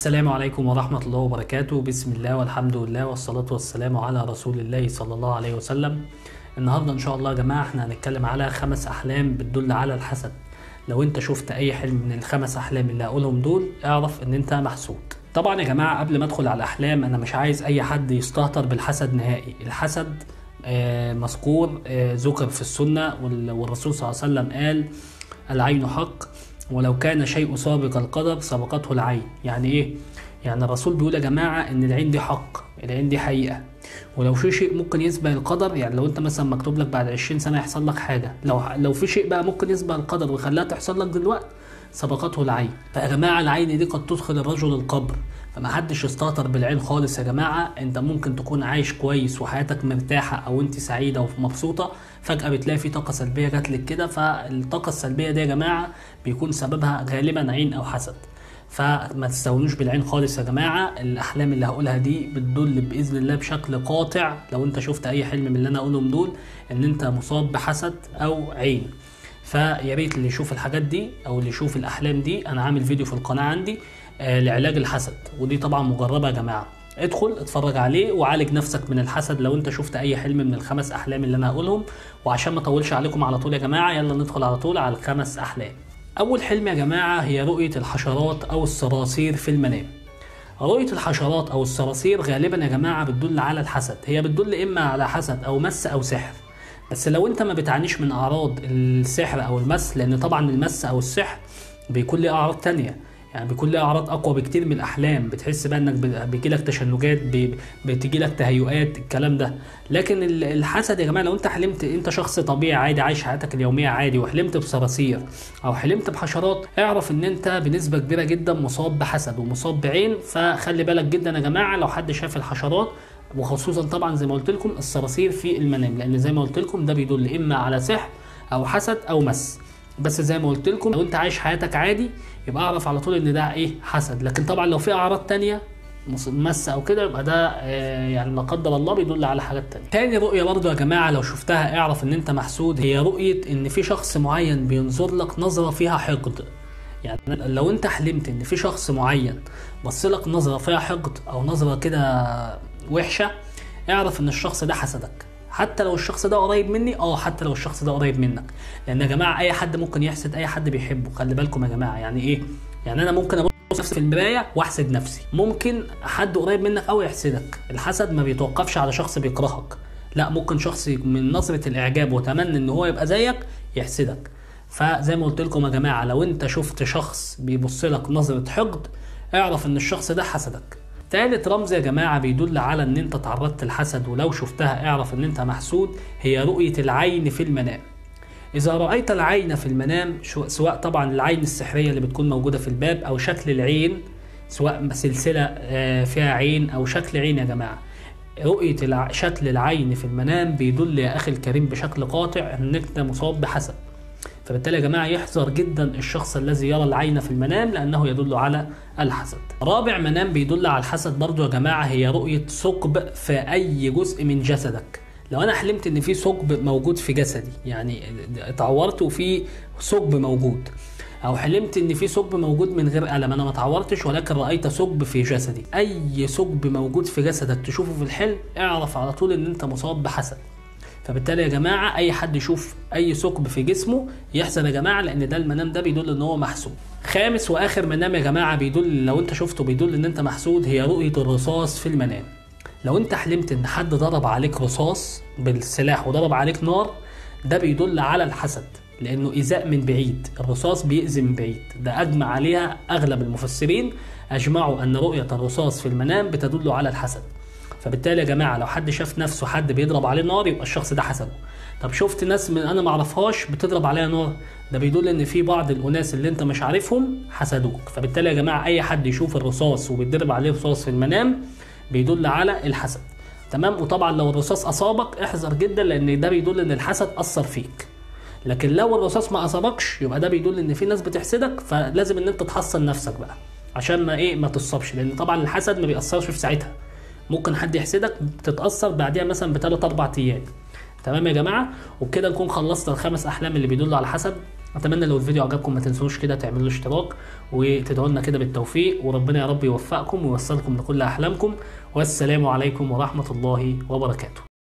السلام عليكم ورحمة الله وبركاته بسم الله والحمد لله والصلاة والسلام على رسول الله صلى الله عليه وسلم النهاردة إن شاء الله يا جماعة احنا هنتكلم على خمس أحلام بتدل على الحسد لو انت شفت أي حلم من الخمس أحلام اللي هقولهم دول اعرف إن انت محسود طبعا يا جماعة قبل ما أدخل على الأحلام أنا مش عايز أي حد يستهتر بالحسد نهائي الحسد آه، مذكور آه، ذكر في السنة وال- والرسول صلى الله عليه وسلم قال العين حق ولو كان شيء سابق القدر سبقته العين يعني ايه يعني الرسول بيقول يا جماعة ان العين دي حق العين دي حقيقة ولو في شيء ممكن يسبق القدر يعني لو انت مثلا مكتوب لك بعد 20 سنة يحصل لك حاجة لو لو في شيء بقى ممكن يسبق القدر ويخليها تحصل لك دلوقتي سبقته العين فيا جماعة العين دي قد تدخل الرجل القبر فما حدش يستهتر بالعين خالص يا جماعة انت ممكن تكون عايش كويس وحياتك مرتاحة او انت سعيدة ومبسوطة فجأة بتلاقي في طاقة سلبية جات لك كده فالطاقة السلبية دي يا جماعة بيكون سببها غالبا عين او حسد فما تستهونوش بالعين خالص يا جماعة الأحلام اللي هقولها دي بتدل بإذن الله بشكل قاطع لو أنت شفت أي حلم من اللي أنا أقولهم دول إن أنت مصاب بحسد أو عين فيا ريت اللي يشوف الحاجات دي او اللي يشوف الاحلام دي انا عامل فيديو في القناه عندي آه لعلاج الحسد ودي طبعا مجربه يا جماعه ادخل اتفرج عليه وعالج نفسك من الحسد لو انت شفت اي حلم من الخمس احلام اللي انا هقولهم وعشان ما اطولش عليكم على طول يا جماعه يلا ندخل على طول على الخمس احلام اول حلم يا جماعه هي رؤيه الحشرات او الصراصير في المنام رؤية الحشرات أو الصراصير غالبا يا جماعة بتدل على الحسد هي بتدل إما على حسد أو مس أو سحر بس لو أنت ما بتعانيش من أعراض السحر أو المس لأن طبعا المس أو السحر بيكون ليه أعراض تانية يعني بيكون ليه أعراض أقوى بكتير من الأحلام بتحس بقى إنك بيجيلك تشنجات بي- بتجيلك تهيؤات الكلام ده لكن ال- الحسد يا جماعة لو أنت حلمت أنت شخص طبيعي عادي عايش حياتك اليومية عادي وحلمت بصراصير أو حلمت بحشرات اعرف إن أنت بنسبة كبيرة جدا مصاب بحسد ومصاب بعين فخلي بالك جدا يا جماعة لو حد شاف الحشرات وخصوصا طبعا زي ما قلت لكم الصراصير في المنام لان زي ما قلت لكم ده بيدل اما على سحر او حسد او مس بس زي ما قلت لكم لو انت عايش حياتك عادي يبقى اعرف على طول ان ده ايه حسد لكن طبعا لو في اعراض تانية مص- مس او كده يبقى ده آه، يعني لا قدر الله بيدل على حاجات تانية تاني رؤية برضو يا جماعة لو شفتها اعرف ان انت محسود هي رؤية ان في شخص معين بينظر لك نظرة فيها حقد يعني لو انت حلمت ان في شخص معين بص لك نظره فيها حقد او نظره كده وحشه اعرف ان الشخص ده حسدك حتى لو الشخص ده قريب مني اه حتى لو الشخص ده قريب منك لان يا جماعه اي حد ممكن يحسد اي حد بيحبه خلي بالكم يا جماعه يعني ايه يعني انا ممكن ابص نفسي في المرايه واحسد نفسي ممكن حد قريب منك قوي يحسدك الحسد ما بيتوقفش على شخص بيكرهك لا ممكن شخص من نظره الاعجاب وتمنى ان هو يبقى زيك يحسدك فزي ما قلت لكم يا جماعه لو انت شفت شخص بيبص لك نظره حقد اعرف ان الشخص ده حسدك تالت رمز يا جماعة بيدل على ان انت تعرضت للحسد ولو شفتها اعرف ان انت محسود هي رؤية العين في المنام إذا رأيت العين في المنام شو- سواء طبعا العين السحرية اللي بتكون موجودة في الباب أو شكل العين سواء سلسلة آه، فيها عين أو شكل عين يا جماعة رؤية الع... شكل العين في المنام بيدل يا أخي الكريم بشكل قاطع إنك أنت مصاب بحسد فبالتالي يا جماعة يحذر جدا الشخص الذي يرى العين في المنام لأنه يدل على الحسد رابع منام بيدل على الحسد برضو يا جماعة هي رؤية ثقب في أي جزء من جسدك لو أنا حلمت إن في ثقب موجود في جسدي يعني اتعورت وفي ثقب موجود او حلمت ان في ثقب موجود من غير الم انا ما اتعورتش ولكن رايت ثقب في جسدي اي ثقب موجود في جسدك تشوفه في الحلم اعرف على طول ان انت مصاب بحسد فبالتالي يا جماعه اي حد يشوف اي ثقب في جسمه يحزن يا جماعه لان ده المنام ده بيدل ان هو محسود خامس واخر منام يا جماعه بيدل لو انت شفته بيدل ان انت محسود هي رؤيه الرصاص في المنام لو انت حلمت ان حد ضرب عليك رصاص بالسلاح وضرب عليك نار ده بيدل على الحسد لانه ايذاء من بعيد الرصاص بيأذي من بعيد ده اجمع عليها اغلب المفسرين اجمعوا ان رؤيه الرصاص في المنام بتدل على الحسد فبالتالي يا جماعه لو حد شاف نفسه حد بيضرب عليه نار يبقى الشخص ده حسده طب شفت ناس من انا ما اعرفهاش بتضرب عليها نار ده بيدل ان في بعض الاناس اللي انت مش عارفهم حسدوك فبالتالي يا جماعه اي حد يشوف الرصاص وبيتضرب عليه رصاص في المنام بيدل على الحسد تمام وطبعا لو الرصاص اصابك احذر جدا لان ده بيدل ان الحسد اثر فيك لكن لو الرصاص ما اصابكش يبقى ده بيدل ان في ناس بتحسدك فلازم ان انت تحصن نفسك بقى عشان ما ايه ما تصابش لان طبعا الحسد ما بيأثرش في ساعتها ممكن حد يحسدك تتأثر بعديها مثلا بثلاث اربع ايام تمام يا جماعه وبكده نكون خلصنا الخمس احلام اللي بيدلوا على الحسد اتمنى لو الفيديو عجبكم ما تنسوش كده تعملوا اشتراك وتدعوا لنا كده بالتوفيق وربنا يا رب يوفقكم ويوصلكم لكل احلامكم والسلام عليكم ورحمه الله وبركاته